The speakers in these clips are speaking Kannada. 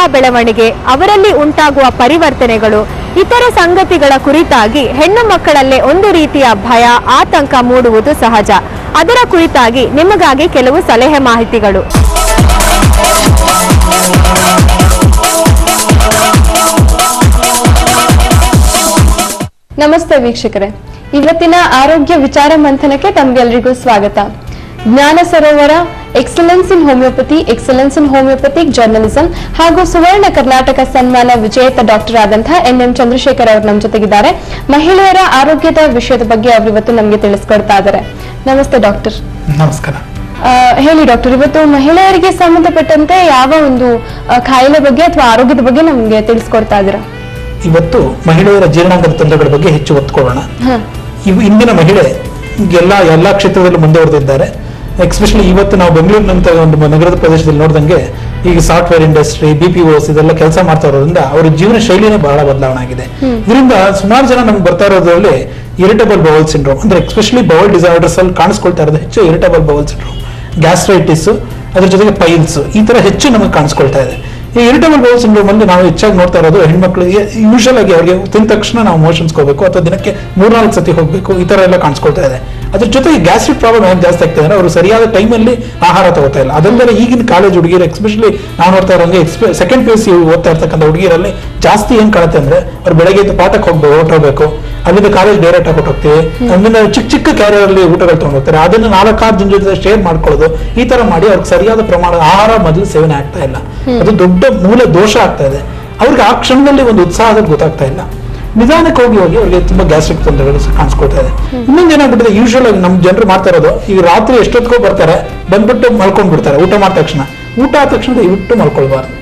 ಬೆಳವಣಿಗೆ ಅವರಲ್ಲಿ ಉಂಟಾಗುವ ಪರಿವರ್ತನೆಗಳು ಇತರ ಸಂಗತಿಗಳ ಕುರಿತಾಗಿ ಹೆಣ್ಣು ಮಕ್ಕಳಲ್ಲೇ ಒಂದು ರೀತಿಯ ಭಯ ಆತಂಕ ಮೂಡುವುದು ಸಹಜ ಅದರ ಕುರಿತಾಗಿ ನಿಮಗಾಗಿ ಕೆಲವು ಸಲಹೆ ಮಾಹಿತಿಗಳು ನಮಸ್ತೆ ವೀಕ್ಷಕರೇ ಇವತ್ತಿನ ಆರೋಗ್ಯ ವಿಚಾರ ಮಂಥನಕ್ಕೆ ತಮ್ಗೆಲ್ರಿಗೂ ಸ್ವಾಗತ Jnana Sarovara excellence in homeopathy excellence in homeopathic journalism ಹಾಗೂ ಸುವರ್ಣ ಕರ್ನಾಟಕ ಸನ್ಮಾನ ವಿಜೇತ ಡಾಕ್ಟರ್ ಆದಂತಹ ಎನ್ ಎಂ ಚಂದ್ರಶೇಖರ್ ಅವರು ನಮ್ಮ ಜೊತೆಗಿದ್ದಾರೆ ಮಹಿಳೆಯರ ಆರೋಗ್ಯದ ವಿಷಯದ ಬಗ್ಗೆ ಅವರು ಇವತ್ತು ನಮಗೆ ತಿಳಿಸ್ಕೊಡ್ತಾ ಇದ್ದಾರೆ ನಮಸ್ತೆ ಡಾಕ್ಟರ್ ನಮಸ್ಕಾರ ಆ, ಹೇಳಿ ಡಾಕ್ಟರ್ ಇವತ್ತು ಮಹಿಳೆಯರಿಗೆ ಸಂಬಂಧಪಟ್ಟಂತೆ ಯಾವ ಒಂದು ಆ, ಕಾಯಿಲೆ ಬಗ್ಗೆ ಅಥವಾ ಆರೋಗ್ಯದ ಬಗ್ಗೆ ನಮಗೆ ತಿಳಿಸ್ಕೊಡ್ತಾ ಇದ್ದೀರಾ ಇವತ್ತು ಮಹಿಳೆಯರ ಜೀರ್ಣಾಂಗದ ತೊಂದರೆಗಳ ಬಗ್ಗೆ ಹೆಚ್ಚು ಒತ್ತು ಕೊಡೋಣ ಹ. ಇವು ಇಂದಿನ ಮಹಿಳೆ ಎಲ್ಲ ಎಲ್ಲಾ ಕ್ಷೇತ್ರದಲ್ಲೂ ಮುಂದುವರೆದಿದ್ದಾರೆ ಎಕ್ಸ್ಪೆಷಲಿ ಇವತ್ತು ನಾವು ಬೆಂಗಳೂರಿನಂತ ಒಂದು ನಗರದ ಪ್ರದೇಶದಲ್ಲಿ ನೋಡಿದಂಗೆ ಈಗ software industry B P Os ಇದೆಲ್ಲ ಕೆಲಸ ಮಾಡ್ತಾ ಇರೋದ್ರಿಂದ ಅವರ ಜೀವನ ಶೈಲಿನೇ ಬಹಳ ಬದಲಾವಣೆ ಆಗಿದೆ ಇದರಿಂದ ಸುಮಾರು ಜನ ನಮ್ಗೆ ಬರ್ತಾ ಇರೋದ್ರಲ್ಲಿ ಇರಿಟಬಲ್ ಬೌಲ್ ಸಿಂಡ್ರೋಮ್ ಅಂದ್ರೆ ಎಕ್ಸ್ಪೆಷಲಿ ಬೌಲ್ ಡಿಸಾರ್ಡರ್ಸ್ ಅಲ್ಲಿ ಕಾಣಿಸ್ಕೊಳ್ತಾ ಇರೋದು ಹೆಚ್ಚು ಇರಿಟಬಲ್ ಬೌಲ್ ಸಿಂಡ್ರೋಮ್ ಗ್ಯಾಸ್ಟ್ರೈಟಿಸ್ ಅದ್ರ ಜೊತೆಗೆ ಪೈಲ್ಸ್ ಈ ತರ ಹೆಚ್ಚು ನಮಗೆ ಕಾಣಿಸ್ಕೊಳ್ತಾ ಇದೆ ಈ ಇರಿಟಬಲ್ ಬೌಲ್ ಸಿಂಡ್ರೋಮ್ ಅಲ್ಲಿ ನಾವು ಹೆಚ್ಚಾಗಿ ನೋಡ್ತಾ ಇರೋದು ಹೆಣ್ಮಕ್ಳಿಗೆ ಯೂಶಲ್ ಆಗಿ ಅವ್ರಿಗೆ ತಿಂದ ತಕ್ಷಣ ನಾವು ಮೋಷನ್ಸ್ ಹೋಗ್ಬೇಕು ಅಥವಾ ದಿನಕ್ಕೆ ಮೂರ್ನಾಲ್ಕು ಸತಿ ಹೋಗ್ಬೇಕು ಈ ತರ ಎಲ್ಲ ಕಾಣಿಸ್ಕೊಳ್ತಾ ಇದೆ ಅದ್ರ ಜೊತೆಗೆ ಗ್ಯಾಸ್ಟ್ರಿಕ್ ಪ್ರಾಬ್ಲಮ್ ಹೇಗೆ ಜಾಸ್ತಿ ಆಗ್ತದೆ ಅಂದ್ರೆ ಅವರು ಸರಿಯಾದ ಟೈಮಲ್ಲಿ ಆಹಾರ ತಗೋತಾ ಇಲ್ಲ ಅದಲ್ಲದೆ ಈಗಿನ ಕಾಲೇಜ್ ಹುಡುಗಿರು ಎಕ್ಸ್ಪೆಷಲಿ ನಾವು ನೋಡ್ತಾ ಇರೋಂಗೆ ಸೆಕೆಂಡ್ ಪಿ ಯು ಸಿ ಓದ್ತಾ ಇರ್ತಕ್ಕಂಥ ಹುಡುಗಿರಲ್ಲಿ ಜಾಸ್ತಿ ಏನ್ ಕಾಣುತ್ತೆ ಅಂದ್ರೆ ಅವ್ರು ಬೆಳಗ್ಗೆ ಎದ್ದು ಪಾಠಕ್ಕೆ ಹೋಗ್ಬೇಕು ಹೊರಟೋಗ್ಬೇಕು ಅಲ್ಲಿಂದ ಕಾಲೇಜ್ ಡೈರೆಕ್ಟ್ ಆಗಿ ಹೊಟ್ಟೋಗ್ತೀವಿ ಅಲ್ಲಿಂದ ಚಿಕ್ಕ ಚಿಕ್ಕ ಕ್ಯಾರಿಯರ್ ಅಲ್ಲಿ ಊಟಗಳು ತಗೊಂಡು ಹೋಗ್ತಾರೆ ಅದನ್ನ ನಾಲ್ಕಾರು ಜನ ಜೊತೆ ಶೇರ್ ಮಾಡ್ಕೊಳ್ಳೋದು ಈ ತರ ಮಾಡಿ ಅವ್ರಿಗೆ ಸರಿಯಾದ ಪ್ರಮಾಣದ ಆಹಾರ ಮೊದಲು ಸೇವನೆ ಆಗ್ತಾ ಇಲ್ಲ ಅದು ದೊಡ್ಡ ಮೂಲ ದೋಷ ಆಗ್ತಾ ಇದೆ ಅವ್ರಿಗೆ ಆ ಕ್ಷಣದಲ್ಲಿ ಒಂದು ಉತ್ಸಾಹದ ಗೊತ್ತಾಗ್ತಾ ಇಲ್ಲ ನಿಧಾನಕ್ಕೆ ಹೋಗಿ ಹೋಗಿ ಅವ್ರಿಗೆ ತುಂಬಾ ಗ್ಯಾಸ್ಟ್ರಿಕ್ ತೊಂದರೆಗಳು ಕಾಣಿಸ್ಕೊಳ್ತಾ ಇದೆ ಇನ್ನೊಂದು ಏನಾಗ್ಬಿಟ್ಟಿದೆ ಯೂಶುವಲ್ ಆಗಿ ನಮ್ ಜನರು ಮಾಡ್ತಾ ಇರೋದು ಈಗ ರಾತ್ರಿ ಎಷ್ಟೊತ್ತಿಗೋ ಬರ್ತಾರೆ ಬಂದ್ಬಿಟ್ಟು ಮಲ್ಕೊಂಡ್ಬಿಡ್ತಾರೆ ಊಟ ಮಾಡಿದ ತಕ್ಷಣ ಊಟ ಆದ ತಕ್ಷಣ ದಯವಿಟ್ಟು ಮಲ್ಕೊಳ್ಬಾರ್ದು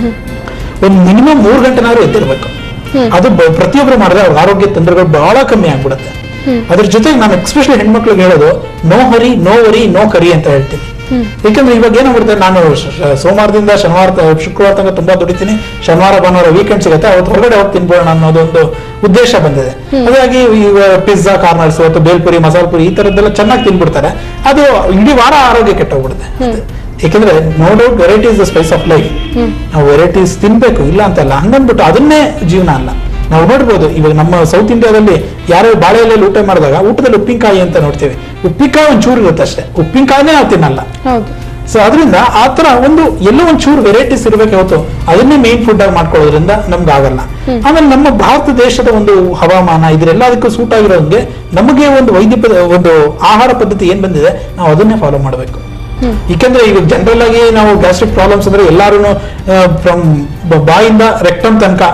ಒಂದು ಮಿನಿಮಮ್ ಮೂರು ಗಂಟೆನಾದ್ರೂ ಎದ್ದಿರ್ಬೇಕು ಅದು ಬ- ಪ್ರತಿಯೊಬ್ರು ಮಾಡಿದ್ರೆ ಅವ್ರ ಆರೋಗ್ಯ ತೊಂದರೆಗಳು ಬಹಳ ಕಮ್ಮಿ ಆಗ್ಬಿಡುತ್ತೆ ಅದ್ರ ಜೊತೆಗೆ ನಾನು ಎಕ್ಸ್ಪೆಷಲಿ ಹೆಣ್ಮಕ್ಳಿಗೆ ಹೇಳೋದು no hurry no worry no curry ಅಂತ ಹೇಳ್ತೀನಿ ಯಾಕಂದ್ರೆ ಇವಾಗ ಏನಾಗ್ಬಿಡುತ್ತೆ ನಾನು ಶ- ಶ- ಸೋಮವಾರದಿಂದ ಶನಿವಾರ ತ- ಶುಕ್ರವಾರ ತನಕ ತುಂಬಾ ದುಡಿತೀನಿ ಶನಿವಾರ ಭಾನುವಾರ ವೀಕೆಂಡ್ ಸಿಗುತ್ತೆ ಅವತ್ತು ಹೊರಗಡೆ ಹೋಗಿ ತಿನ್ಬೋಣ ಅನ್ನೋದೊಂದು ಉದ್ದೇಶ ಬಂದಿದೆ ಹಾಗಾಗಿ ಈಗ ಪಿಜ್ಜಾ ಕಾರ್ನರ್ಸ್ ಅಥವಾ ಬೇಲ್ಪುರಿ ಮಸಾಲ ಪುರಿ ಈ ತರದ್ದೆಲ್ಲ ಚೆನ್ನಾಗಿ ತಿನ್ಬಿಡ್ತಾರೆ ಅದು ಇಡೀ ವಾರ ಆರೋಗ್ಯ ಕೆಟ್ಟೋಗ್ಬಿಡುತ್ತೆ ಯಾಕಂದ್ರೆ no doubt varieties the spice of life ನಾವು ವೆರೈಟೀಸ್ ತಿನ್ಬೇಕು ಇಲ್ಲ ಅಂತಲ್ಲ ಹಂಗಂದ್ಬಿಟ್ಟು ಅದನ್ನೇ ಜೀವನ ಅಲ್ಲ ನಾವು ನೋಡ್ಬೋದು ಇವಾಗ ನಮ್ಮ ಸೌತ್ ಇಂಡಿಯಾದಲ್ಲಿ ಯಾರೋ ಬಾಳೆ ಎಲೆಯಲ್ಲಿ ಊಟ ಮಾಡಿದಾಗ ಊಟದಲ್ಲಿ ಉಪ್ಪಿನಕಾಯಿ ಅಂತ ನೋಡ್ತೀವಿ ಉಪ್ಪಿನಕಾಯಿ ಒಂದ್ ಚೂರು ಇರುತ್ತೆ ಅಷ್ಟೇ ಉಪ್ಪಿನಕಾಯಿನೇ ನಾವು ತಿನ್ನಲ್ಲ ಹೌದು ಸೊ ಅದರಿಂದ ಆ ತರ ಒಂದು ಎಲ್ಲೋ ಒಂದ್ ಚೂರು ವೆರೈಟೀಸ್ ಇರ್ಬೇಕು ಹೊತ್ತು ಅದನ್ನೇ ಮೇನ್ ಫುಡ್ ಆಗಿ ಮಾಡ್ಕೊಳ್ಳೋದ್ರಿಂದ ನಮ್ಗೆ ಆಗಲ್ಲ ಆಮೇಲೆ ನಮ್ಮ ಭಾರತ ದೇಶದ ಒಂದು ಹವಾಮಾನ ಇದರೆಲ್ಲದಕ್ಕೂ ಸೂಟ್ ಆಗಿರೋಂಗೆ ನಮಗೆ ಒಂದು ವೈದ್ಯ ಪದ್ಧ- ಒಂದು ಆಹಾರ ಪದ್ಧತಿ ಏನ್ ಬಂದಿದೆ ನಾವು ಅದನ್ನೇ ಫಾಲೋ ಮಾಡಬೇಕು ಯಾಕಂದ್ರೆ ಈಗ ಜನರಲ್ ಆಗಿ ನಾವು ಗ್ಯಾಸ್ಟ್ರಿಕ್ ಪ್ರಾಬ್ಲಮ್ಸ್ ಅಂದ್ರೆ ಎಲ್ಲಾರು ಫ್ರಮ್ ಬಾಯಿಂದ ರೆಕ್ಟಮ್ ತನಕ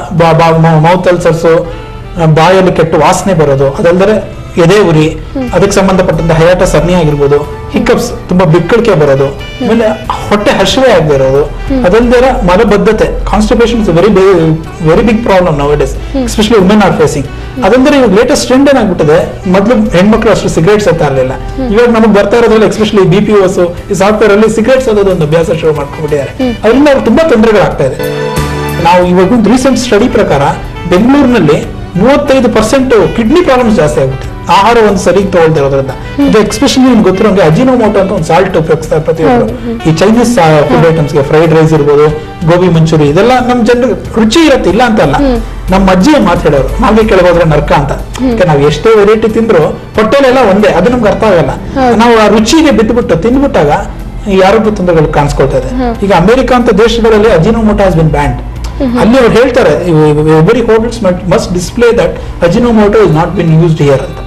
ಮೌತ್ ಅಲ್ಸರ್ಸು ಬಾಯಲ್ಲಿ ಕೆಟ್ಟು ವಾಸನೆ ಬರೋದು ಅದಲ್ಲದೆ ಎದೆ ಉರಿ ಅದಕ್ಕೆ ಸಂಬಂಧಪಟ್ಟಂತ ಹಯಾಟ ಸರಣಿ ಆಗಿರ್ಬೋದು ಹಿಕ್ಕಪ್ಸ್ ತುಂಬಾ ಬಿಕ್ಕಳಿಕೆ ಬರೋದು ಆಮೇಲೆ ಹೊಟ್ಟೆ ಹಸಿವೆ ಆಗದೆ ಇರೋದು ಅದಲ್ಲದೆ ಮಲಬದ್ಧತೆ constipation is very very big problem nowadays especially women are facing ಅದಂದ್ರೆ ಇವಾಗ ಲೇಟೆಸ್ಟ್ ಟ್ರೆಂಡ್ ಏನಾಗ್ಬಿಟ್ಟಿದೆ ಮೊದಲು ಹೆಣ್ಮಕ್ಳು ಅಷ್ಟು ಸಿಗರೇಟ್ ಸೇತಾ ಇರಲಿಲ್ಲ ಇವಾಗ ನಮಗೆ ಬರ್ತಾ ಇರೋದ್ರಲ್ಲಿ ಎಸ್ಪೆಷಲಿ ಬಿ ಪಿ ಓಸ್ ಈ ಸಾಫ್ಟ್ವೇರ್ ಅಲ್ಲಿ ಸಿಗರೇಟ್ಸ್ ಅನ್ನೋದು ಒಂದು ಅಭ್ಯಾಸ ಶುರು ಮಾಡ್ಕೊಂಡ್ಬಿಟ್ಟಿದ್ದಾರೆ ಅದರಿಂದ ಅವ್ರಿಗೆ ತುಂಬಾ ತೊಂದರೆಗಳಾಗ್ತಾ ಇದೆ ನಾವು ಇವಾಗ ಒಂದು ರೀಸೆಂಟ್ ಸ್ಟಡಿ ಪ್ರಕಾರ ಬೆಂಗಳೂರಿನಲ್ಲಿ ಮೂವತ್ತೈದು ಪರ್ಸೆಂಟ್ ಕಿಡ್ನಿ ಪ್ರಾಬ್ಲಮ್ಸ್ ಜಾಸ್ತಿ ಆಗ್ಬಿಟ್ಟಿದೆ ಆಹಾರ ಒಂದು ಸರಿ ತಗೊಳ್ತಿರೋದ್ರಿಂದ ಇದು ಎಕ್ಸ್ಪೆಷಲಿ ನಿಮ್ಗೆ ಗೊತ್ತಿರೋಂಗೆ ಅಜಿನೋಮೋಟೋ ಅಂತ ಒಂದು ಸಾಲ್ಟ್ ಉಪಯೋಗಿಸ್ತಾರೆ ಪ್ರತಿಯೊಬ್ಬರು ಈ ಚೈನೀಸ್ ಫುಡ್ ಐಟಮ್ಸ್ಗೆ ಫ್ರೈಡ್ ರೈಸ್ ಇರ್ಬೋದು ಗೋಬಿ ಮಂಚೂರಿ ಇದೆಲ್ಲ ನಮ್ ಜನರಿಗೆ ರುಚಿ ಇರತ್ತೆ ಇಲ್ಲ ಅಂತ ಅಲ್ಲ ನಮ್ಮ ಅಜ್ಜಿ ಮಾತು ಹೇಳೋರು ನಾವೇ ಕೆಳಗೋದ್ರೆ ನರ್ಕ ಅಂತ ಯಾಕೆ ನಾವು ಎಷ್ಟೇ ವೆರೈಟಿ ತಿಂದ್ರು ಹೊಟ್ಟೆಲೆಲ್ಲ ಒಂದೇ ಅದು ನಮ್ಗೆ ಅರ್ಥ ಆಗಲ್ಲ ನಾವು ಆ ರುಚಿಗೆ ಬಿದ್ದುಬಿಟ್ಟು ತಿಂದ್ಬಿಟ್ಟಾಗ ಈ ಆರೋಗ್ಯ ತೊಂದರೆಗಳು ಕಾಣಿಸ್ಕೊಳ್ತಾ ಇದೆ ಈಗ ಅಮೆರಿಕ ಅಂತ ದೇಶಗಳಲ್ಲಿ ಅಜಿನೋಮೋಟೋ ಹಸ್ ಬಿನ್ ಬ್ಯಾಂಡ್ ಅಲ್ಲಿ ಅವ್ರು ಹೇಳ್ತಾರೆ every hotels must display that Ajinomoto is not been used here ಅಂತ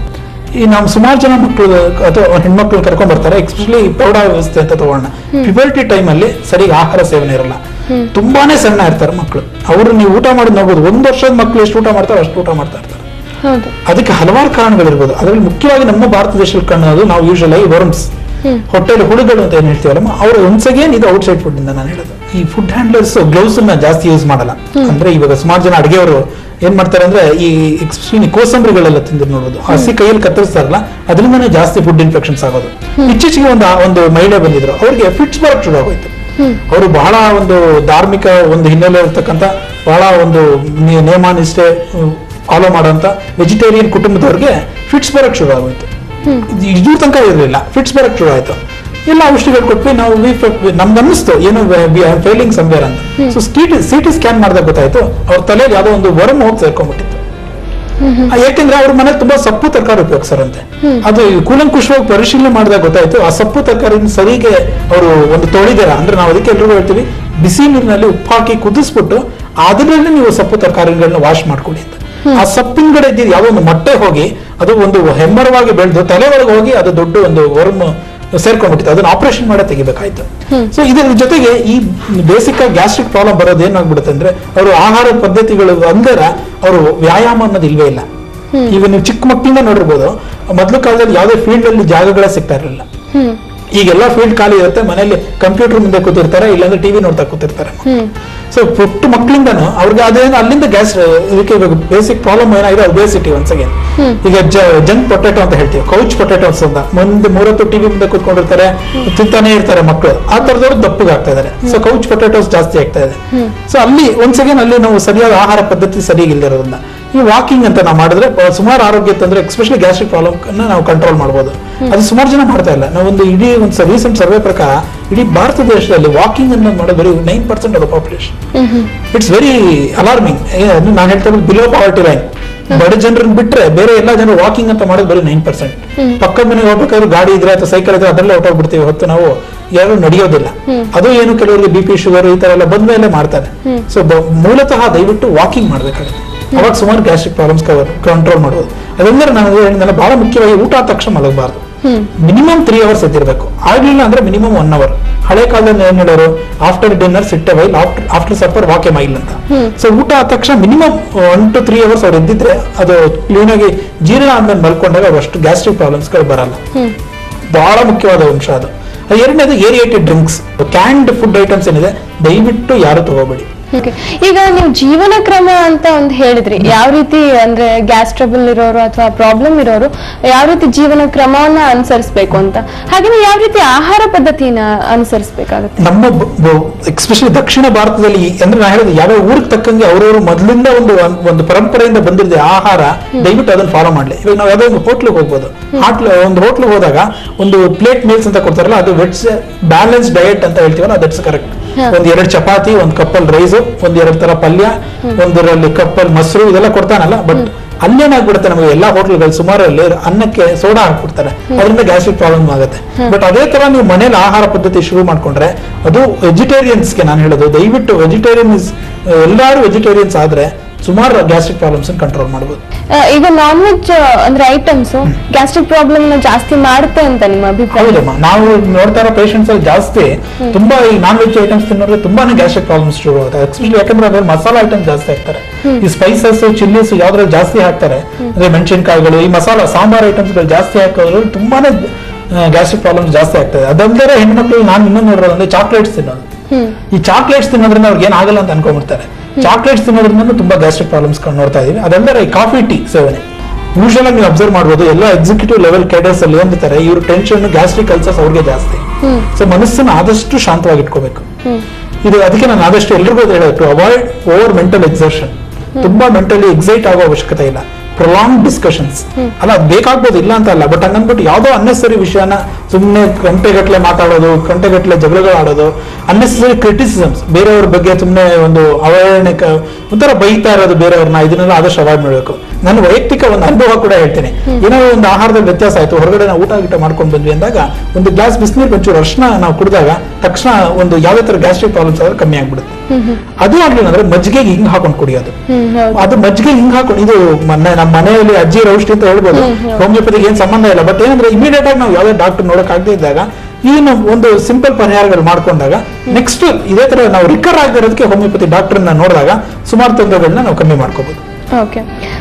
ಈ ನಾವು ಸುಮಾರು ಜನ ಮಕ್ಕಳು ಅಥವಾ ಹೆಣ್ಮಕ್ಳು ಕರ್ಕೊಂಡ್ ಬರ್ತಾರೆ ಎಕ್ಸ್ಪೆಷಲಿ ಪ್ರೌಢಾವಸ್ಥೆ ಅಂತ ತಗೋಣ ಪ್ಯುಬರ್ಟಿ ಟೈಮ್ ಅಲ್ಲಿ ಸರಿ ಆಹಾರ ಸೇವನೆ ಇರಲ್ಲ ತುಂಬಾನೇ ಸಣ್ಣ ಇರ್ತಾರೆ ಮಕ್ಕಳು ಅವರು ನೀವು ಊಟ ಮಾಡಿ ನೋಡ್ಬೋದು ಒಂದ್ ವರ್ಷದ ಮಕ್ಕಳು ಎಷ್ಟು ಊಟ ಮಾಡ್ತಾರೆ ಅಷ್ಟು ಊಟ ಮಾಡ್ತಾ ಇರ್ತಾರೆ ಹೌದು ಅದಕ್ಕೆ ಹಲವಾರು ಕಾರಣಗಳಿರ್ಬೋದು ಅದರಲ್ಲಿ ಮುಖ್ಯವಾಗಿ ನಮ್ಮ ಭಾರತ ದೇಶದಲ್ಲಿ ಕಾಣೋದು ನಾವು ಯೂಶಲ್ ಆಗಿ ವರ್ಮ್ಸ್ ಹೊಟ್ಟೆಲಿ ಹುಳುಗಳು ಅಂತ ಏನ್ ಹೇಳ್ತೀವಲ್ಲ ಅವರು ಒನ್ಸ್ ಅಗೇನ್ ಇದು ಔಟ್ಸೈಡ್ ಫುಡ್ ಇಂದ ನಾನು ಹೇಳೋದು ಈ ಫುಡ್ ಹ್ಯಾಂಡ್ಲರ್ಸ್ ಗ್ಲೌಸ್ ಅನ್ನ ಜಾಸ್ತಿ ಯೂಸ್ ಮಾಡಲ್ಲ ಅಂದ್ರೆ ಇವಾಗ ಸುಮಾರು ಜನ ಅಡಿಗೆಯವರು ಏನ್ ಮಾಡ್ತಾರೆ ಅಂದ್ರೆ ಈ ಎಕ್ಸ್ಪೆಷಲಿ ಕೋಸಂಬರಿಗಳೆಲ್ಲ ತಿಂದು ನೋಡೋದು ಹಸಿ ಕೈಯಲ್ಲಿ ಕತ್ತರಿಸ್ತಾರಲ್ಲ ಅದರಿಂದನೇ ಜಾಸ್ತಿ ಫುಡ್ ಇನ್ಫೆಕ್ಷನ್ಸ್ ಆಗೋದು ಇತ್ತೀಚೆಗೆ ಒಂದು ಒಂದು ಮಹಿಳೆ ಬಂದಿದ್ರು ಅವ್ರಿಗೆ ಫಿಟ್ಸ್ ಬರಕ್ ಶುರು ಆಗೋಯ್ತು ಅವರು ಬಹಳ ಒಂದು ಧಾರ್ಮಿಕ ಒಂದು ಹಿನ್ನೆಲೆ ಇರ್ತಕ್ಕಂಥ ಬಹಳ ಒಂದು ನಿ- ನಿಯಮ ನಿಷ್ಠೆ ಫಾಲೋ ಮಾಡೋಂಥ ವೆಜಿಟೇರಿಯನ್ ಕುಟುಂಬದವ್ರಿಗೆ ಫಿಟ್ಸ್ ಬರಕ್ ಶುರು ಆಗೋಯ್ತು ಇದು ಇದ್ರ ತನಕ ಇರಲಿಲ್ಲ ಫಿಟ್ಸ್ ಬರಕ್ ಶುರು ಆಯ್ತು ಎಲ್ಲ ಔಷಧಿಗಳು ಕೊಟ್ವಿ ನಾವು ನಮ್ಗೆ ಅನ್ನಿಸ್ತು ಏನೋ ಫೇಲಿಂಗ್ ಸಂವೇರ್ ಅಂತ ಸೊ ಸಿಟಿ ಸಿಟಿ ಸ್ಕ್ಯಾನ್ ಮಾಡಿದಾಗ ಗೊತ್ತಾಯ್ತು ಅವ್ರ ತಲೆಯಲ್ಲಿ ಯಾವುದೋ ಒಂದು ವರ್ಮ್ ಹೋಗಿ ಸೇರ್ಕೊಂಡ್ಬಿಟ್ಟಿತ್ತು ಆ, ಯಾಕೆಂದ್ರೆ ಅವ್ರ ಮನೆ ತುಂಬಾ ಸೊಪ್ಪು ತರಕಾರಿ ಉಪಯೋಗಿಸ್ತಾರಂತೆ ಅದು ಕೂಲಂಕುಷವಾಗಿ ಪರಿಶೀಲನೆ ಮಾಡಿದಾಗ ಗೊತ್ತಾಯ್ತು ಆ ಸೊಪ್ಪು ತರಕಾರಿನ ಸರಿಗೆ ಅವರು ಒಂದು ತೊಳಿದಾರ ಅಂದ್ರೆ ನಾವು ಅದಕ್ಕೆ ಎಲ್ರಿಗೂ ಹೇಳ್ತೀವಿ ಬಿಸಿ ನೀರಿನಲ್ಲಿ ಉಪ್ಪು ಹಾಕಿ ಕುದಿಸ್ಬಿಟ್ಟು ಅದರಲ್ಲಿ ನೀವು ಸೊಪ್ಪು ತರಕಾರಿಗಳನ್ನ ವಾಶ್ ಮಾಡ್ಕೊಳ್ಳಿ ಅಂತ ಆ ಸೊಪ್ಪಿನ ಕಡೆ ಇದ್ದಿದ್ದು ಯಾವುದೋ ಒಂದು ಮೊಟ್ಟೆ ಹೋಗಿ ಅದು ಒಂದು ಹೆಮ್ಮರವಾಗಿ ಬೆಳೆದು ತಲೆ ಒಳಗೆ ಹೋಗಿ ಅದು ದೊಡ್ಡ ಒಂದು ವರ್ಮ್ ಸೇರ್ಕೊಂಡ್ಬಿಟ್ಟಿತ್ತು ಅದನ್ನ ಆಪರೇಷನ್ ಮಾಡೇ ತೆಗಿಬೇಕಾಯ್ತು ಸೊ ಇದರ ಜೊತೆಗೆ ಈ ಬೇಸಿಕ್ ಆಗಿ ಗ್ಯಾಸ್ಟ್ರಿಕ್ ಪ್ರಾಬ್ಲಮ್ ಬರೋದು ಏನಾಗ್ಬಿಡುತ್ತೆ ಅಂದ್ರೆ ಅವರು ಆಹಾರ ಪದ್ಧತಿಗಳು ಅಂದರ ಅವರು ವ್ಯಾಯಾಮ ಅನ್ನೋದು ಇಲ್ವೇ ಇಲ್ಲ ಈಗ ನೀವು ಚಿಕ್ಕ ಮಕ್ಕಳಿಂದ ನೋಡಿರ್ಬೋದು ಮೊದ್ಲು ಕಾಲದಲ್ಲಿ ಯಾವುದೇ ಫೀಲ್ಡ್ ಅಲ್ಲಿ ಜಾಗಗಳೇ ಸಿಗ್ತಾ ಇರಲಿಲ್ಲ ಹ್ಮ್ ಈಗೆಲ್ಲ ಫೀಲ್ಡ್ ಖಾಲಿ ಇರುತ್ತೆ ಮನೆಯಲ್ಲಿ ಕಂಪ್ಯೂಟರ್ ಮುಂದೆ ಕೂತಿರ್ತಾರೆ ಇಲ್ಲಾಂದ್ರೆ ಟಿವಿ ನೋಡ್ತಾ ಕೂತಿರ್ತಾರೆ ಸೊ ಪುಟ್ಟ ಮಕ್ಕಳಿಂದನೂ ಅವ್ರಿಗೆ ಅದೇನು ಅಲ್ಲಿಂದ ಗ್ಯಾಸ್ ಇದಕ್ಕೆ ಇವಾಗ ಬೇಸಿಕ್ ಪ್ರಾಬ್ಲಮ್ ಏನಾಗಿದೆ ಒಬೇಸಿಟಿ ಒನ್ಸ್ ಅಗೇನ್ ಈಗ ಜಂಕ್ ಪೊಟೆಟೋ ಅಂತ ಹೇಳ್ತೀವಿ ಕೌಚ್ ಪೊಟೆಟೋಸ್ ಅಂತ ಮುಂದೆ ಮೂರತ್ತು ಟಿವಿ ಮುಂದೆ ಕೂತ್ಕೊಂಡಿರ್ತಾರೆ ತಿಂತಾನೆ ಇರ್ತಾರೆ ಮಕ್ಕಳು ಆ ತರದವ್ರು ದಪ್ಪಗೆ ಆಗ್ತಾ ಇದಾರೆ ಸೊ ಕೌಚ್ ಪೊಟೆಟೋಸ್ ಜಾಸ್ತಿ ಆಗ್ತಾ ಇದೆ ಸೊ ಅಲ್ಲಿ ಒನ್ಸ್ ಅಗೇನ್ ಅಲ್ಲಿ ನಾವು ಸರಿಯಾದ ಆಹಾರ ಪದ್ಧತಿ ಸರಿಯಾಗಿಲ್ದಿರೋದ್ರಿಂದ ಈ ವಾಕಿಂಗ್ ಅಂತ ನಾವು ಮಾಡಿದ್ರೆ ಬ- ಸುಮಾರು ಆರೋಗ್ಯ ತಂದ್ರೆ ಎಸ್ಪೆಷಲಿ ಗ್ಯಾಸ್ಟ್ರಿಕ್ ಪ್ರಾಬ್ಲಮ್ ನಾವು ಕಂಟ್ರೋಲ್ ಮಾಡ್ಬೋದು ಅದು ಸುಮಾರು ಜನ ಮಾಡ್ತಾ ಇಲ್ಲ ನಾವು ಒಂದು ಇಡೀ ಒಂದು ರೀಸೆಂಟ್ ಸರ್ವೆ ಪ್ರಕಾರ ಇಡೀ ಭಾರತ ದೇಶದಲ್ಲಿ ವಾಕಿಂಗ್ ಅನ್ನು ಮಾಡೋದು ಬರೀ nine percent of the population it's very alarming ನಾನು ಹೇಳ್ತಾ ಇರೋದು ಬಿಲೋ ಪಾವರ್ಟಿ ಲೈನ್ ಬಡ ಜನರನ್ನ ಬಿಟ್ರೆ ಬೇರೆ ಎಲ್ಲ ಜನರು ವಾಕಿಂಗ್ ಅಂತ ಮಾಡೋದು ಬರೀ ನೈನ್ ಪರ್ಸೆಂಟ್ ಪಕ್ಕದ ಮನೆಗೆ ಹೋಗ್ಬೇಕಾದ್ರೆ ಗಾಡಿ ಇದ್ರೆ ಅಥವಾ ಸೈಕಲ್ ಇದ್ರೆ ಅದರಲ್ಲೇ ಹೊಟ್ಟೋಗ್ಬಿಡ್ತೀವಿ ಹೊತ್ತು ನಾವು ಯಾರು ನಡೆಯೋದಿಲ್ಲ ಅದು ಏನು ಕೆಲವರಿಗೆ ಬಿ ಪಿ ಶುಗರ್ ಈ ತರ ಎಲ್ಲ ಬಂದ ಮೇಲೆ ಮಾಡ್ತಾರೆ ಸೊ ಮೂಲತಃ ದಯವಿಟ್ಟು ವಾಕಿಂಗ್ ಮಾಡ್ಬೇಕಾಗುತ್ತೆ ಅವಾಗ ಸುಮಾರು ಗ್ಯಾಸ್ಟ್ರಿಕ್ ಪ್ರಾಬ್ಲಮ್ಸ್ ಕಂಟ್ರೋಲ್ ಮಾಡ್ಬೋದು ಅದಂದ್ರೆ ನಾನು ಹೇಳಿದ್ನಲ್ಲ ಬಹಳ ಮುಖ್ಯವಾಗಿ ಊಟ ಆದ ತಕ್ಷಣ ಮಲಗಬಾರ್ದು ಮಿನಿಮಮ್ ತ್ರೀ ಅವರ್ಸ್ ಎದ್ದಿರ್ಬೇಕು ಆಗ್ಲಿಲ್ಲ ಅಂದ್ರೆ ಮಿನಿಮಮ್ ಒನ್ ಅವರ್ ಹಳೆ ಕಾಲದಲ್ಲಿ ಏನ್ ಹೇಳೋರು after dinner sit while after after supper walk a mile ಅಂತ ಸೊ ಊಟ ಆದ ತಕ್ಷಣ minimum one two three hours ಅವ್ರು ಎದ್ದಿದ್ರೆ ಅದು ಕ್ಲೀನ್ ಆಗಿ ಜೀರ್ಣ ಆದ್ಮೇಲೆ ಮಲ್ಕೊಂಡಾಗ ಅಷ್ಟು ಗ್ಯಾಸ್ಟ್ರಿಕ್ ಪ್ರಾಬ್ಲಮ್ಸ್ ಗಳು ಬರಲ್ಲ ಬಹಳ ಮುಖ್ಯವಾದ ಅಂಶ ಅದು ಎರಡನೇದು aerated drinks canned food items ಏನಿದೆ ದಯವಿಟ್ಟು ಯಾರು ತಗೋಬೇಡಿ Okay. ಈಗ ನೀವು ಜೀವನ ಕ್ರಮ ಅಂತ ಒಂದು ಹೇಳಿದ್ರಿ ಯಾವ ರೀತಿ ಅಂದ್ರೆ ಗ್ಯಾಸ್ ಟ್ರಬಲ್ ಇರೋರು ಅಥವಾ ಪ್ರಾಬ್ಲಮ್ ಇರೋರು ಯಾವ ರೀತಿ ಜೀವನ ಕ್ರಮವನ್ನ ಅನುಸರಿಸಬೇಕು ಅಂತ ಹಾಗೆ ಯಾವ ರೀತಿ ಆಹಾರ ಪದ್ಧತಿನ ಅನುಸರಿಸಬೇಕಾಗುತ್ತೆ ನಮ್ಮ ಎಕ್ಸ್ಪೆಷಲಿ ದಕ್ಷಿಣ ಭಾರತದಲ್ಲಿ ಈ- ಅಂದ್ರೆ ನಾ ಹೇಳಿದ ಯಾವ ಊರಿಗೆ ತಕ್ಕಂಗೆ ಅವ್ರವ್ರು ಮೊದಲಿಂದ ಒಂದು ಒಂದು ಪರಂಪರೆಯಿಂದ ಬಂದಿದೆ ಆಹಾರ ದಯವಿಟ್ಟು ಅದನ್ನ ಫಾಲೋ ಮಾಡ್ಲಿ ಇವಾಗ ನಾವು ಯಾವ್ದೋ ಒಂದು ಹೋಟ್ಲಿಗೆ ಹೋಗ್ಬೋದು ಹಾಟ್ಲ್ ಒಂದು ಹೋಟ್ಲಿಗೆ ಹೋದಾಗ ಒಂದು ಪ್ಲೇಟ್ ಮೀಲ್ಸ್ ಅಂತ ಕೊಡ್ತಾರಲ್ಲ ಅದು ವೆಟ್ಸ್ ಬ್ಯಾಲೆನ್ಸ್ ಡಯಟ್ ಅಂತ ಹೇಳ್ತೀವಲ್ಲ ದಟ್ಸ್ ಕರೆಕ್ಟ್ ಒಂದ್ ಎರಡು ಚಪಾತಿ ಒಂದ್ ಕಪ್ಪಲ್ ರೈಸ್ ಒಂದ್ ಎರಡ್ ತರ ಪಲ್ಯ ಒಂದರಲ್ಲಿ ಕಪ್ಪಲ್ ಮೊಸರು ಇದೆಲ್ಲ ಕೊಡ್ತಾನಲ್ಲ ಬಟ್ ಅಲ್ಲೇನಾಗ್ಬಿಡುತ್ತೆ ನಮಗೆ ಎಲ್ಲಾ ಹೋಟ್ಲ್ಗಳು ಸುಮಾರಲ್ಲಿ ಅನ್ನಕ್ಕೆ ಸೋಡಾ ಹಾಕ್ಬಿಡ್ತಾರೆ ಅದರಿಂದ ಗ್ಯಾಸ್ಟ್ರಿಕ್ ಪ್ರಾಬ್ಲಮ್ ಆಗುತ್ತೆ ಬಟ್ ಅದೇ ತರ ನೀವು ಮನೇಲಿ ಆಹಾರ ಪದ್ಧತಿ ಶುರು ಮಾಡ್ಕೊಂಡ್ರೆ ಅದು ವೆಜಿಟೇರಿಯನ್ಸ್ಗೆ ನಾನು ಹೇಳೋದು ದಯವಿಟ್ಟು ವೆಜಿಟೇರಿಯನ್ ಎಲ್ಲಾರು ವೆಜಿಟೇರಿಯನ್ಸ್ ಆದ್ರೆ ಸುಮಾರು ಗ್ಯಾಸ್ಟ್ರಿಕ್ ಪ್ರಾಬ್ಲಮ್ಸ್ ಕಂಟ್ರೋಲ್ ಮಾಡ್ಬೋದು ಆ, ಈಗ ನಾನ್ ವೆಜ್ ಅಂದ್ರೆ ಐಟಮ್ಸ್ ಗ್ಯಾಸ್ಟ್ರಿಕ್ ಪ್ರಾಬ್ಲಮ್ ನ ಜಾಸ್ತಿ ಮಾಡುತ್ತೆ ಅಂತ ನಿಮ್ಮ ಅಭಿಪ್ರಾಯ ಹೌದಮ್ಮ ನಾವು ನೋಡ್ತಾ ಇರೋ ಪೇಷಂಟ್ಸ್ ಅಲ್ಲಿ ಜಾಸ್ತಿ ತುಂಬಾ ಈ ನಾನ್ ವೆಜ್ ಐಟಮ್ಸ್ ತಿನ್ನೋರಿಗೆ ತುಂಬಾನೇ ಗ್ಯಾಸ್ಟ್ರಿಕ್ ಪ್ರಾಬ್ಲಮ್ಸ್ ಶುರು ಆಗುತ್ತೆ ಎಸ್ಪೆಷಲಿ ಯಾಕಂದ್ರೆ ಅದ್ರಲ್ಲಿ ಮಸಾಲಾ ಐಟಮ್ಸ್ ಜಾಸ್ತಿ ಹಾಕ್ತಾರೆ ಈ ಸ್ಪೈಸಸ್ ಚಿಲ್ಲೀಸ್ ಯಾವ್ದ್ರಲ್ಲಿ ಜಾಸ್ತಿ ಹಾಕ್ತಾರೆ ಅಂದ್ರೆ ಮೆಣಸಿನಕಾಯಿಗಳು ಈ ಮಸಾಲಾ ಸಾಂಬಾರ್ ಐಟಮ್ಸ್ ಗಳು ಜಾಸ್ತಿ ಹಾಕೋದ್ರಲ್ಲಿ ತುಂಬಾನೇ ಗ್ಯಾಸ್ಟ್ರಿಕ್ ಪ್ರಾಬ್ಲಮ್ಸ್ ಜಾಸ್ತಿ ಆಗ್ತದೆ ಅದಲ್ಲದೆ ಹೆಣ್ಮಕ್ಳು ನಾನು ಇನ್ನೊಂದು ನೋಡೋದು ಅಂದ್ರೆ ಚಾಕ್ಲೇಟ್ಸ್ ತಿನ್ನೋದು ಈ ಚಾಕ್ಲೇಟ್ಸ್ ತಿನ್ನೋದ್ರಿಂದ ಅವ್ರಿಗೆ ಏನಾಗಲ್ಲ ಅಂತ ಅನ್ಕೊಂಡ್ಬಿಡ್ತಾರೆ ಚಾಕ್ಲೇಟ್ಸ್ ತಿನ್ನೋದ್ರಿಂದ ತುಂಬಾ ಗ್ಯಾಸ್ಟ್ರಿಕ್ ಪ್ರಾಬ್ಲಮ್ಸ್ ನೋಡ್ತಾ ಇದೀವಿ ಅದಲ್ಲದೆ ಈ ಕಾಫಿ ಟೀ ಸೇವನೆ ಯೂಶಲ್ ಆಗಿ ನೀವು ಅಬ್ಸರ್ವ್ ಮಾಡ್ಬೋದು ಎಲ್ಲ ಎಕ್ಸಿಕ್ಯೂಟಿವ್ ಲೆವೆಲ್ ಕೇಡರ್ಸ್ ಅಲ್ಲಿ ಏನಿರ್ತಾರೆ ಇವ್ರ ಟೆನ್ಷನ್ ಗ್ಯಾಸ್ಟ್ರಿಕ್ ಅಲ್ಸರ್ಸ್ ಅವ್ರಿಗೆ ಜಾಸ್ತಿ ಸೊ ಮನಸ್ಸನ್ನ ಆದಷ್ಟು ಶಾಂತವಾಗಿ ಇಟ್ಕೋಬೇಕು ಇದು ಅದಕ್ಕೆ ನಾನು ಆದಷ್ಟು ಎಲ್ರಿಗೂ ಅದು ಹೇಳೋದು to avoid over mental exertion ತುಂಬಾ ಮೆಂಟಲಿ ಎಕ್ಸೈಟ್ ಆಗೋ ಅವಶ್ಯಕತೆ ಇಲ್ಲ ಪ್ರೊಲಾಂಗ್ ಡಿಸ್ಕಷನ್ಸ್ ಅಲ್ಲ ಅದ್ ಬೇಕಾಗ್ಬೋದು ಇಲ್ಲ ಅಂತ ಅಲ್ಲ ಬಟ್ ಹಂಗನ್ಬಿಟ್ಟು ಯಾವುದೋ ಅನ್ನೆಸರಿ ವಿಷಯನ ಸುಮ್ಮನೆ ಗಂಟೆಗಟ್ಟಲೆ ಮಾತಾಡೋದು ಗಂಟೆಗಟ್ಟಲೆ ಜಗಳಗಳು ಆಡೋದು ಅನ್ನೆಸರಿ ಕ್ರಿಟಿಸಿಸಮ್ಸ್ ಬೇರೆಯವ್ರ ಬಗ್ಗೆ ಸುಮ್ಮನೆ ಒಂದು ಅವಹೇಳನೆ ಕ- ಒಂಥರ ಬೈತಾ ಇರೋದು ಬೇರೆಯವ್ರನ್ನ ಇದನ್ನೆಲ್ಲ ಆದಷ್ಟು ಅವಾಯ್ಡ್ ಮಾಡಬೇಕು ನನ್ನ ವೈಯಕ್ತಿಕ ಒಂದು ಅನುಭವ ಕೂಡ ಹೇಳ್ತೀನಿ ಏನೋ ಒಂದು ಆಹಾರದಲ್ಲಿ ವ್ಯತ್ಯಾಸ ಆಯ್ತು ಹೊರಗಡೆ ನಾವು ಊಟ ಗೀಟ ಮಾಡ್ಕೊಂಡು ಬಂದ್ವಿ ಅಂದಾಗ ಒಂದು ಗ್ಲಾಸ್ ಬಿಸಿನೀರು ಒಂಚೂರು ಅರ್ಶನ ನಾವು ಕುಡಿದಾಗ ತಕ್ಷಣ ಒಂದು ಯಾವುದೇ ತರ ಗ್ಯಾಸ್ಟ್ರಿಕ್ ಪ್ರಾಬ್ಲಮ್ಸ್ ಆದ್ರೆ ಕಮ್ಮಿ ಆಗ್ಬಿಡುತ್ತೆ ಅದು ಆಗ್ಲಿಲ್ಲ ಅಂದ್ರೆ ಮಜ್ಜಿಗೆಗೆ ಹಿಂಗ್ ಹಾಕೊಂಡು ಕುಡಿಯೋದು ಹ್ಮ್ ಹೌದು ಅದು ಮಜ್ಜಿಗೆ ಹಿಂಗ್ ಹಾಕೊಂಡು ಇದು ಮೊನ್ನೆ ನಮ್ಮ ಮನೆಯಲ್ಲಿ ಅಜ್ಜಿ ಔಷಧಿ ಅಂತ ಹೇಳ್ಬೋದು ಹೋಮಿಯೋಪತಿಗೆ ಏನ್ ಸಂಬಂಧ ಇಲ್ಲ ಬಟ್ ಏನಂದ್ರೆ ಇಮಿಡಿಯೇಟ್ ಆಗಿ ನಾವು ಯಾವ್ದೇ ಡಾಕ್ಟರ್ ನೋಡಕ್ ಆಗದೆ ಇದ್ದಾಗ ಇದನ್ನ ಒಂದು ಸಿಂಪಲ್ ಪರಿಹಾರಗಳು ಮಾಡ್ಕೊಂಡಾಗ ನೆಕ್ಸ್ಟ್ ಇದೇ ತರ ನಾವು ರಿಕರ್ ಆಗಿರೋದಕ್ಕೆ ಹೋಮಿಯೋಪತಿ ಡಾಕ್ಟರ್ನ ನೋಡಿದಾಗ ಸುಮಾರು ತೊಂದರೆಗಳನ್ನ ನಾವು ಕಮ್ಮಿ ಮಾಡ್ಕೋಬಹುದು ಓಕೆ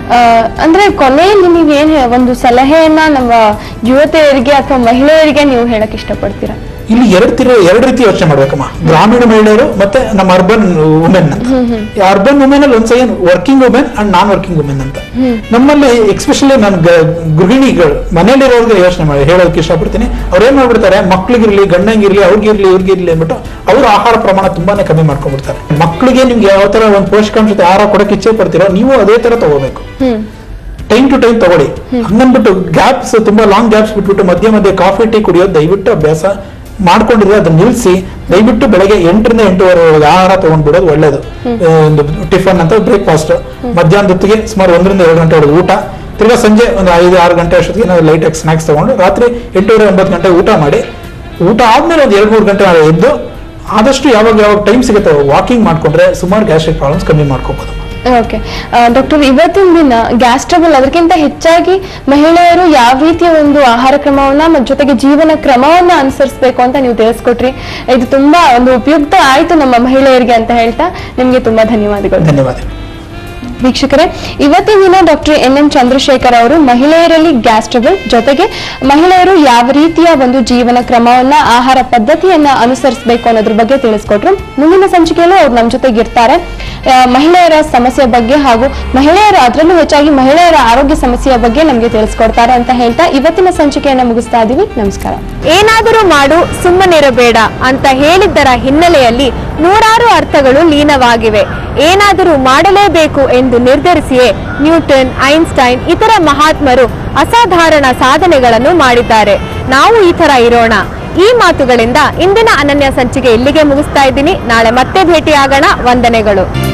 ಅಂದ್ರೆ ಕೊನೆಯಲ್ಲಿ ನೀವು ಏನ್ ಹೇ- ಒಂದು ಸಲಹೆಯನ್ನ ನಮ್ಮ ಯುವತಿಯರಿಗೆ ಅಥವಾ ಮಹಿಳೆಯರಿಗೆ ನೀವು ಹೇಳಕ್ ಇಷ್ಟಪಡ್ತೀರಾ ಇಲ್ಲಿ ಎರಡು ತೀರ ಎರಡು ರೀತಿ ಯೋಚನೆ ಮಾಡ್ಬೇಕಮ್ಮ ಗ್ರಾಮೀಣ ಮಹಿಳೆಯರು ಮತ್ತೆ ನಮ್ಮ ಅರ್ಬನ್ ವುಮೆನ್ ಅಂತ ಅರ್ಬನ್ ವುಮೆನ್ ಅಲ್ಲಿ ಒಂದ್ಸ ಏನು working women and non working women ಅಂತ ನಮ್ಮಲ್ಲಿ ಎಕ್ಸ್ಪೆಷಲಿ ನಾನು ಗೃಹಿಣಿಗಳು ಮನೇಲಿರೋರ್ಗೆ ಯೋಚನೆ ಮಾಡಿ ಹೇಳೋದಕ್ಕೆ ಇಷ್ಟಪಡ್ತೀನಿ ಅವ್ರು ಏನ್ ಮಾಡ್ಬಿಡ್ತಾರೆ ಮಕ್ಳಿಗಿರ್ಲಿ ಗಂಡಂಗಿರ್ಲಿ ಅವ್ರಿಗಿರ್ಲಿ ಇವ್ರಿಗಿರ್ಲಿ ಅಂದ್ಬಿಟ್ಟು ಅವ್ರ ಆಹಾರ ಪ್ರಮಾಣ ತುಂಬಾನೇ ಕಮ್ಮಿ ಮಾಡ್ಕೊಂಡ್ಬಿಡ್ತಾರೆ ಮಕ್ಳಿಗೆ ನಿಮ್ಗೆ ಯಾವ ತರ ಒಂದು ಪೋಷಕಾಂಶತೆ ಆಹಾರ ಕೊಡಕ್ಕೆ ಇಚ್ಛೆ ಪಡ್ತೀರೋ ನೀವು ಅದೇ ತರ ತಗೋಬೇಕು ಹ್ಮ್ ಟೈಮ್ ಟು ಟೈಮ್ ತಗೊಳ್ಳಿ ಹಂಗನ್ಬಿಟ್ಟು ಗ್ಯಾಪ್ಸ್ ತುಂಬಾ ಲಾಂಗ್ ಗ್ಯಾಪ್ಸ್ ಬಿಟ್ಬಿಟ್ಟು ಮಧ್ಯೆ ಮಧ್ಯೆ ಕಾಫಿ ಟೀ ಕುಡಿಯೋದು ದಯವಿಟ್ಟು ಅಭ್ಯಾಸ ಮಾಡ್ಕೊಂಡಿದ್ರೆ ಅದನ್ನ ನಿಲ್ಸಿ ದಯವಿಟ್ಟು ಬೆಳಗ್ಗೆ ಎಂಟರಿಂದ ಎಂಟೂವರೆ ಒಳಗೆ ಆಹಾರ ತಗೊಂಡ್ಬಿಡೋದು ಒಳ್ಳೇದು ಆ, ಒಂದು ಟಿಫನ್ ಅಂತ ಬ್ರೇಕ್ಫಾಸ್ಟ್ ಮಧ್ಯಾಹ್ನದ ಹೊತ್ತಿಗೆ ಸುಮಾರು ಒಂದರಿಂದ ಎರಡು ಗಂಟೆ ಒಳಗೆ ಊಟ ತಿರ್ಗಾ ಸಂಜೆ ಒಂದು ಐದು ಆರು ಗಂಟೆ ಅಷ್ಟೊತ್ತಿಗೆ ನಾವು ಲೈಟ್ ಆಗಿ ಸ್ನಾಕ್ಸ್ ತಗೊಂಡು ರಾತ್ರಿ ಎಂಟೂವರೆ ಒಂಬತ್ತು ಗಂಟೆ ಊಟ ಮಾಡಿ ಊಟ ಆದ್ಮೇಲೆ ಒಂದು ಎರಡು ಮೂರು ಗಂಟೆ ಎದ್ದು ಆದಷ್ಟು ಯಾವಾಗ ಯಾವಾಗ ಟೈಮ್ ಸಿಗುತ್ತೆ ವಾಕಿಂಗ್ ಮಾಡ್ಕೊಂಡ್ರೆ ಸುಮಾರು ಗ್ಯಾಸ್ಟ್ರಿಕ್ ಪ್ರಾಬ್ಲಮ್ಸ್ ಕಮ್ಮಿ ಮಾಡ್ಕೋಬಹುದು ಓಕೆ ಡಾಕ್ಟರ್ ಇವತ್ತಿನ ದಿನ ಗ್ಯಾಸ್ ಟ್ರಬಲ್ ಅದಕ್ಕಿಂತ ಹೆಚ್ಚಾಗಿ ಮಹಿಳೆಯರು ಯಾವ ರೀತಿಯ ಒಂದು ಆಹಾರ ಕ್ರಮವನ್ನ ಮತ್ತು ಜೊತೆಗೆ ಜೀವನ ಕ್ರಮವನ್ನ ಅನುಸರಿಸಬೇಕು ಅಂತ ನೀವು ತಿಳಿಸ್ಕೊಟ್ರಿ ಇದು ತುಂಬಾ ಒಂದು ಉಪಯುಕ್ತ ಆಯ್ತು ನಮ್ಮ ಮಹಿಳೆಯರಿಗೆ ಅಂತ ಹೇಳ್ತಾ ನಿಮ್ಗೆ ತುಂಬಾ ಧನ್ಯವಾದಗಳು ಧನ್ಯವಾದ ವೀಕ್ಷಕರೇ ಇವತ್ತಿನ ದಿನ ಡಾಕ್ಟರ್ ಎನ್ ಎಂ ಚಂದ್ರಶೇಖರ್ ಅವರು ಮಹಿಳೆಯರಲ್ಲಿ ಗ್ಯಾಸ್ ಟ್ರಬಲ್ ಜೊತೆಗೆ ಮಹಿಳೆಯರು ಯಾವ ರೀತಿಯ ಒಂದು ಜೀವನ ಕ್ರಮವನ್ನ ಆಹಾರ ಪದ್ಧತಿಯನ್ನ ಅನುಸರಿಸಬೇಕು ಅನ್ನೋದ್ರ ಬಗ್ಗೆ ತಿಳಿಸ್ಕೊಟ್ರು ಮುಂದಿನ ಸಂಚಿಕೆಯಲ್ಲೂ ಅವ್ರು ನಮ್ಮ ಜೊತೆಗೆ ಇರ್ತಾರೆ ಆ, ಮಹಿಳೆಯರ ಸಮಸ್ಯೆ ಬಗ್ಗೆ ಹಾಗೂ ಮಹಿಳೆಯರ ಅದರಲ್ಲೂ ಹೆಚ್ಚಾಗಿ ಮಹಿಳೆಯರ ಆರೋಗ್ಯ ಸಮಸ್ಯೆಯ ಬಗ್ಗೆ ನಮಗೆ ತಿಳಿಸ್ಕೊಡ್ತಾರೆ ಅಂತ ಹೇಳ್ತಾ ಇವತ್ತಿನ ಸಂಚಿಕೆಯನ್ನ ಮುಗಿಸ್ತಾ ಇದೀವಿ ನಮಸ್ಕಾರ ಏನಾದರೂ ಮಾಡು ಸುಮ್ಮನಿರಬೇಡ ಅಂತ ಹೇಳಿದ್ದರ ಹಿನ್ನೆಲೆಯಲ್ಲಿ ನೂರಾರು ಅರ್ಥಗಳು ಲೀನವಾಗಿವೆ ಏನಾದರೂ ಮಾಡಲೇಬೇಕು ಎಂದು ನಿರ್ಧರಿಸಿಯೇ ನ್ಯೂಟನ್ ಐನ್ಸ್ಟೈನ್ ಇತರ ಮಹಾತ್ಮರು ಅಸಾಧಾರಣ ಸಾಧನೆಗಳನ್ನು ಮಾಡಿದ್ದಾರೆ ನಾವು ಈ ತರ ಇರೋಣ ಈ ಮಾತುಗಳಿಂದ ಇಂದಿನ ಅನನ್ಯ ಸಂಚಿಕೆ ಇಲ್ಲಿಗೆ ಮುಗಿಸ್ತಾ ಇದ್ದೀನಿ ನಾಳೆ ಮತ್ತೆ ಭೇಟಿಯಾಗೋಣ ವಂದನೆಗಳು